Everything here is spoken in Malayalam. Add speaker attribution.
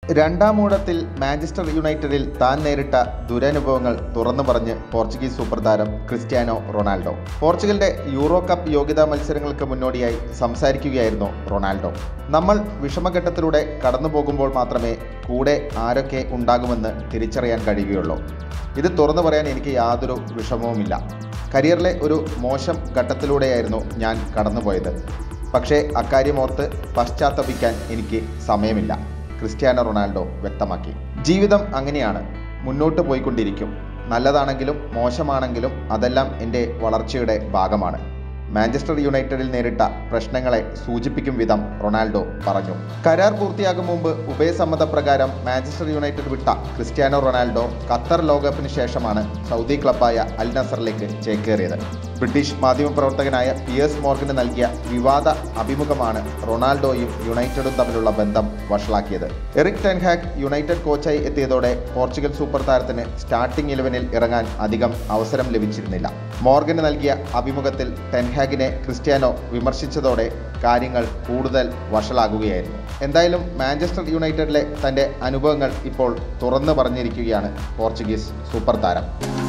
Speaker 1: രണ്ടാം ഊഴത്തിൽ മാഞ്ചസ്റ്റർ യുണൈറ്റഡിൽ താൻ നേരിട്ട ദുരനുഭവങ്ങൾ തുറന്നു പറഞ്ഞ് പോർച്ചുഗീസ് സൂപ്പർ താരം ക്രിസ്ത്യാനോ റൊണാൾഡോ പോർച്ചുഗലിന്റെ യൂറോ കപ്പ് യോഗ്യതാ മത്സരങ്ങൾക്ക് മുന്നോടിയായി സംസാരിക്കുകയായിരുന്നു റൊണാൾഡോ നമ്മൾ വിഷമഘട്ടത്തിലൂടെ കടന്നു പോകുമ്പോൾ മാത്രമേ കൂടെ ആരൊക്കെ ഉണ്ടാകുമെന്ന് തിരിച്ചറിയാൻ കഴിയുകയുള്ളൂ ഇത് തുറന്നു പറയാൻ എനിക്ക് യാതൊരു വിഷമവുമില്ല കരിയറിലെ ഒരു മോശം ഘട്ടത്തിലൂടെയായിരുന്നു ഞാൻ കടന്നുപോയത് പക്ഷേ അക്കാര്യമോർത്ത് പശ്ചാത്തപിക്കാൻ എനിക്ക് സമയമില്ല ക്രിസ്ത്യാനോ റൊണാൾഡോ വ്യക്തമാക്കി ജീവിതം അങ്ങനെയാണ് മുന്നോട്ട് പോയിക്കൊണ്ടിരിക്കും നല്ലതാണെങ്കിലും മോശമാണെങ്കിലും അതെല്ലാം എൻ്റെ വളർച്ചയുടെ ഭാഗമാണ് മാഞ്ചസ്റ്റർ യുണൈറ്റഡിൽ നേരിട്ട പ്രശ്നങ്ങളെ സൂചിപ്പിക്കും വിധം റൊണാൾഡോ പറഞ്ഞു കരാർ പൂർത്തിയാകും മുമ്പ് ഉഭയസമ്മതപ്രകാരം മാഞ്ചസ്റ്റർ യുണൈറ്റഡ് വിട്ട ക്രിസ്ത്യാനോ റൊണാൾഡോ ഖത്തർ ലോകകപ്പിന് ശേഷമാണ് സൗദി ക്ലബ്ബായ അൽ നസറിലേക്ക് ചേക്കേറിയത് ബ്രിട്ടീഷ് മാധ്യമപ്രവർത്തകനായ പിയേഴ്സ് മോർഗന് നൽകിയ വിവാദ അഭിമുഖമാണ് റൊണാൾഡോയും യുണൈറ്റഡും തമ്മിലുള്ള ബന്ധം വഷളാക്കിയത് എറിക് ടെൻഹാഗ് യുണൈറ്റഡ് കോച്ചായി എത്തിയതോടെ പോർച്ചുഗൽ സൂപ്പർ താരത്തിന് സ്റ്റാർട്ടിംഗ് ഇലവനിൽ ഇറങ്ങാൻ അധികം അവസരം ലഭിച്ചിരുന്നില്ല മോർഗന് നൽകിയ അഭിമുഖത്തിൽ ടെൻഹാഗിനെ ക്രിസ്ത്യാനോ വിമർശിച്ചതോടെ കാര്യങ്ങൾ കൂടുതൽ വഷളാകുകയായിരുന്നു എന്തായാലും മാഞ്ചസ്റ്റർ യുണൈറ്റഡിലെ തൻ്റെ അനുഭവങ്ങൾ ഇപ്പോൾ തുറന്നു പറഞ്ഞിരിക്കുകയാണ് പോർച്ചുഗീസ് സൂപ്പർ താരം